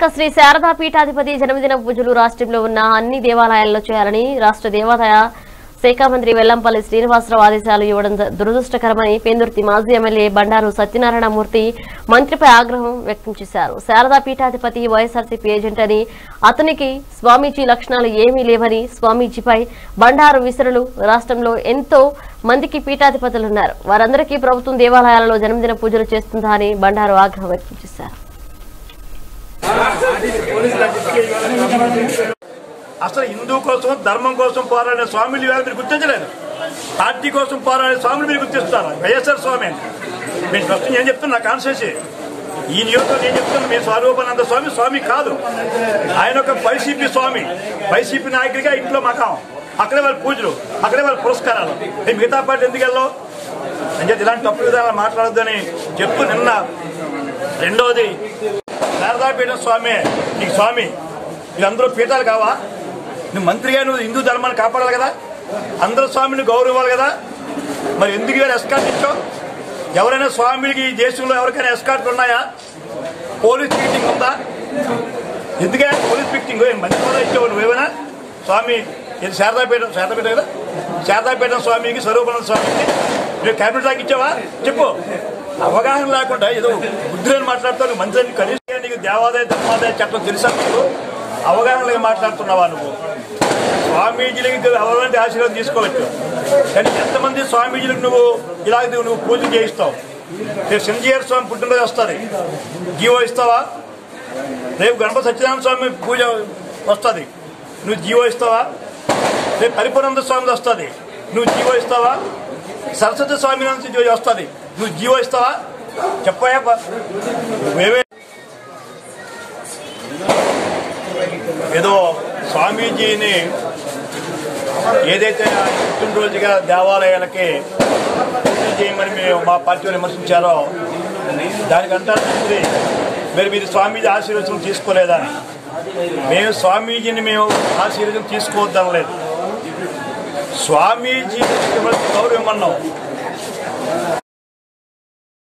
విశాఖ శ్రీ శారదా పీఠాధిపతి జన్మదిన పూజలు రాష్ట్రంలో ఉన్న అన్ని దేవాలయాల్లో చేయాలని రాష్ట్ర దేవాదాయ శాఖ మంత్రి వెల్లంపల్లి శ్రీనివాసరావు ఆదేశాలు ఇవ్వడం ద- దురదృష్టకరమని పేందుర్తి మాజీ ఎమ్మెల్యే బండారు సత్యనారాయణమూర్తి మంత్రిపై ఆగ్రహం వ్యక్తం చేశారు శారదా పీఠాధిపతి వైఎస్ఆర్సీపీ ఏజెంట్ అని అతనికి స్వామీజీ లక్షణాలు ఏమీ లేవని స్వామీజీపై బండారు విసరులు రాష్ట్రంలో ఎంతో మందికి పీఠాధిపతులున్నారు వారందరికీ ప్రభుత్వం దేవాలయాలలో జన్మదిన పూజలు చేస్తుందా అని బండారు ఆగ్రహం వ్యక్తం చేశారు అసలు హిందూ కోసం ధర్మం కోసం పోరాడే స్వామిని ఇవాళ మీరు గుర్తించలేదు పార్టీ కోసం పోరాడే స్వామిని మీరు గుర్తిస్తారు వైఎస్ఆర్ స్వామి అని మీరు ఫస్ట్ నేను చెప్తున్నా కాన్స్టిట్యూన్సీ ఈ నియోజకవర్గం నేను చెప్తున్నా మీ స్వరూపానంద స్వామి స్వామి కాదు ఆయన ఒక వైసీపీ స్వామి వైసీపీ నాయకుడిగా ఇంట్లో మకాం అక్కడే వాళ్ళ పూజలు అక్కడే వాళ్ళ పురస్కారాలు ఏ మిగతా పార్టీ ఎందుకు వెళ్ళావు అని చెప్పి ఇలాంటి తప్పు విధానాలు మాట్లాడొద్దని చెప్తూ నిన్న రెండవది శారదాపీఠం స్వామి నీకు స్వామి వీళ్ళందరూ పీఠాలు కావా నువ్వు మంత్రిగా నువ్వు హిందూ ధర్మాన్ని కాపాడాలి కదా అందరూ స్వామిని గౌరవాలి కదా మరి ఎందుకు ఇవాళ ఎస్కాట్ ఇచ్చావు ఎవరైనా స్వామికి ఈ దేశంలో ఎవరికైనా ఎస్కాట్లు ఉన్నాయా పోలీస్ మీటింగ్ ఉందా ఎందుకే పోలీస్ మీటింగ్ మంచి కూడా ఇచ్చావు నువ్వేమైనా స్వామి ఇది శారదాపీఠం శారదాపీఠం కదా శారదాపీఠం స్వామికి స్వరూపానంద స్వామికి నువ్వు క్యాబినెట్ దాకా ఇచ్చావా చెప్పు అవగాహన లేకుండా ఏదో బుద్ధిని మాట్లాడుతావు మంత్రి కనీసం నీకు దేవాదాయ ధర్మాదాయ చట్టం తెలుసా నీకు అవగాహన లేక మాట్లాడుతున్నావా నువ్వు స్వామీజీలకి ఎవరంటే ఆశీర్వాదం తీసుకోవచ్చు కానీ ఎంతమంది స్వామీజీలకు నువ్వు ఇలా నువ్వు పూజ చేయిస్తావు రేపు సింజీయర్ స్వామి పుట్టినరోజు వస్తుంది జీవో ఇస్తావా రేపు గణపతి సత్యనారాయణ స్వామి పూజ వస్తుంది నువ్వు జీవో ఇస్తావా రేపు పరిపూర్ణంద స్వామి వస్తుంది నువ్వు జీవో ఇస్తావా సరస్వతి స్వామి నుంచి వస్తుంది నువ్వు జీవో ఇస్తావా చెప్పయా మేమే ఏదో స్వామీజీని ఏదైతే ఆయన పుట్టినరోజుగా దేవాలయాలకి పూజ చేయమని మేము మా పార్టీ వారు విమర్శించారో దానికంటారు మంత్రి మరి మీరు స్వామీజీ ఆశీర్వచనం తీసుకోలేదా మేము స్వామీజీని మేము ఆశీర్వచనం తీసుకోవద్దాం లేదు స్వామీజీ గౌరవం అన్నాం